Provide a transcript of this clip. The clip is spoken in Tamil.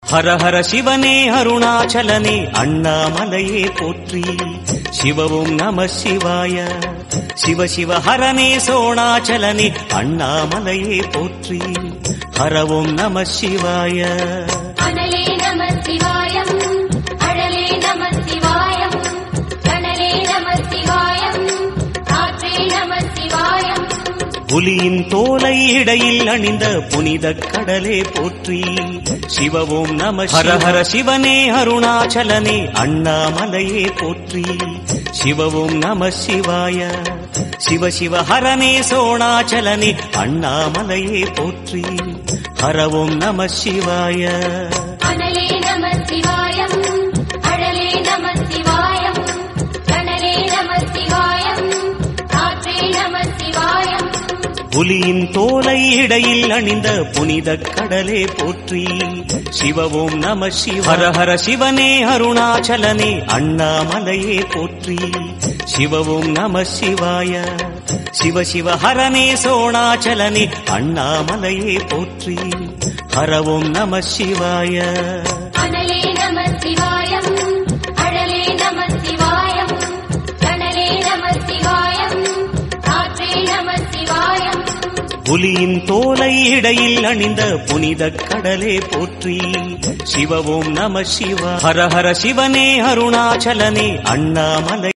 ஹர ஹர சிவனே அருணாச்சலனே அண்ணாமலையே போற்றி சிவவும் நம சிவாய சிவ சிவ ஹரனே சோணாச்சலனே அண்ணாமலையே போற்றி ஹரவும் நம சிவாய அனலே நம சிவாயம் அழலே நம சிவாயம் கனலே நம சிவாயம் காற்றே நம சிவாயம் புலியின் தோலை இடையில் அணிந்த புனித கடலே போற்றி சிவவும் நம ஹர ஹர சிவனே அருணாச்சலனே அண்ணாமலையே போற்றி சிவவும் நம சிவாய சிவ சிவ ஹரனே சோணாச்சலனே அண்ணாமலையே போற்றி ஹரவும் நம சிவாய அனலே நம சிவாயம் அழலே நம சிவாயம் கனலே நம சிவாயம் காற்றே நம சிவாயம் புலியின் தோலை இடையில் அணிந்த புனித கடலே போற்றி சிவவும் நம சிவ ஹர ஹர சிவனே அருணாச்சலனே அண்ணாமலையே போற்றி சிவவும் நம சிவாய சிவ சிவ ஹரனே சோணாச்சலனே அண்ணாமலையே போற்றி ஹரவும் நம சிவாய அனலே நம சிவாயம் அழலே நம சிவாயம் கனலே நம சிவாயம் காற்றே நம சிவாயம் புலியின் தோலை இடையில் அணிந்த புனித கடலே போற்றி சிவவும் நம சிவ ஹர ஹர சிவனே அருணாச்சலனே அண்ணாமலை